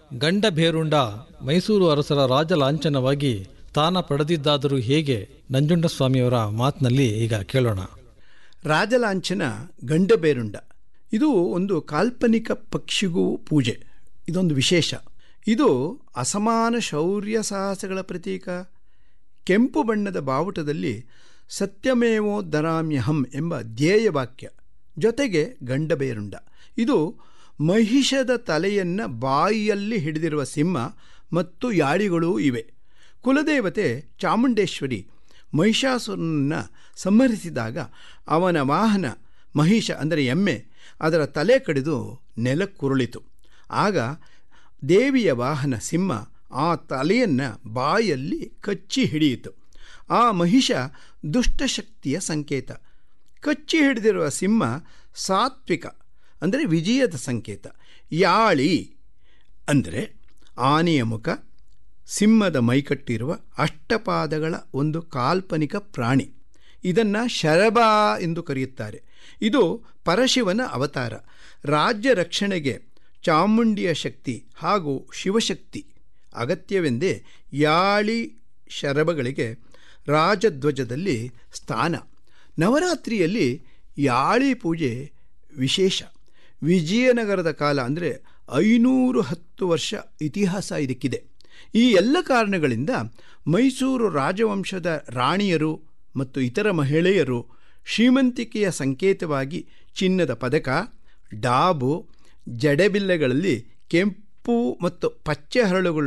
ಗಂಡ ಬೇರುಂಡ ಮೈಸೂರು ಅರಸರ ರಾಜ ಲಾಂಛನವಾಗಿ ಸ್ಥಾನ ಪಡೆದಿದ್ದಾದರೂ ಹೇಗೆ ನಂಜುಂಡಸ್ವಾಮಿಯವರ ಮಾತಿನಲ್ಲಿ ಈಗ ಕೇಳೋಣ ರಾಜಲಾಂಛನ ಗಂಡಬೇರುಂಡ ಇದು ಒಂದು ಕಾಲ್ಪನಿಕ ಪಕ್ಷಿಗೂ ಪೂಜೆ ಇದೊಂದು ವಿಶೇಷ ಇದು ಅಸಮಾನ ಶೌರ್ಯ ಸಾಹಸಗಳ ಪ್ರತೀಕ ಕೆಂಪು ಬಣ್ಣದ ಬಾವುಟದಲ್ಲಿ ಸತ್ಯಮೇವೋ ದರಾಮ್ಯಹಂ ಎಂಬ ಧ್ಯೇಯ ವಾಕ್ಯ ಜೊತೆಗೆ ಗಂಡಬೇರುಂಡ ಇದು ಮಹಿಷದ ತಲೆಯನ್ನು ಬಾಯಿಯಲ್ಲಿ ಹಿಡಿದಿರುವ ಸಿಂಹ ಮತ್ತು ಯಾಳಿಗಳೂ ಇವೆ ಕುಲದೇವತೆ ಚಾಮುಂಡೇಶ್ವರಿ ಮಹಿಷಾಸುರನನ್ನು ಸಂಹರಿಸಿದಾಗ ಅವನ ವಾಹನ ಮಹಿಷ ಅಂದರೆ ಎಮ್ಮೆ ಅದರ ತಲೆ ಕಡಿದು ನೆಲಕ್ಕುರುಳಿತು ಆಗ ದೇವಿಯ ವಾಹನ ಸಿಂಹ ಆ ತಲೆಯನ್ನು ಬಾಯಲ್ಲಿ ಕಚ್ಚಿ ಹಿಡಿಯಿತು ಆ ಮಹಿಷ ದುಷ್ಟಶಕ್ತಿಯ ಸಂಕೇತ ಕಚ್ಚಿ ಹಿಡಿದಿರುವ ಸಿಂಹ ಸಾತ್ವಿಕ ಅಂದರೆ ವಿಜಯದ ಸಂಕೇತ ಯಾಳಿ ಅಂದರೆ ಆನೆಯ ಮುಖ ಸಿಂಹದ ಮೈಕಟ್ಟಿರುವ ಅಷ್ಟಪಾದಗಳ ಒಂದು ಕಾಲ್ಪನಿಕ ಪ್ರಾಣಿ ಇದನ್ನು ಶರಭ ಎಂದು ಕರೆಯುತ್ತಾರೆ ಇದು ಪರಶಿವನ ಅವತಾರ ರಾಜ್ಯ ರಕ್ಷಣೆಗೆ ಚಾಮುಂಡಿಯ ಶಕ್ತಿ ಹಾಗೂ ಶಿವಶಕ್ತಿ ಅಗತ್ಯವೆಂದೇ ಯಾಳಿ ಶರಭಗಳಿಗೆ ರಾಜಧ್ವಜದಲ್ಲಿ ಸ್ಥಾನ ನವರಾತ್ರಿಯಲ್ಲಿ ಯಾಳಿ ಪೂಜೆ ವಿಶೇಷ ವಿಜಯನಗರದ ಕಾಲ ಅಂದರೆ ಐನೂರು ಹತ್ತು ವರ್ಷ ಇತಿಹಾಸ ಇದಕ್ಕಿದೆ ಈ ಎಲ್ಲ ಕಾರಣಗಳಿಂದ ಮೈಸೂರು ರಾಜವಂಶದ ರಾಣಿಯರು ಮತ್ತು ಇತರ ಮಹಿಳೆಯರು ಶ್ರೀಮಂತಿಕೆಯ ಸಂಕೇತವಾಗಿ ಚಿನ್ನದ ಪದಕ ಡಾಬು ಜಡೆಬಿಲ್ಲೆಗಳಲ್ಲಿ ಕೆಂಪು ಮತ್ತು ಪಚ್ಚೆ ಹರಳುಗಳು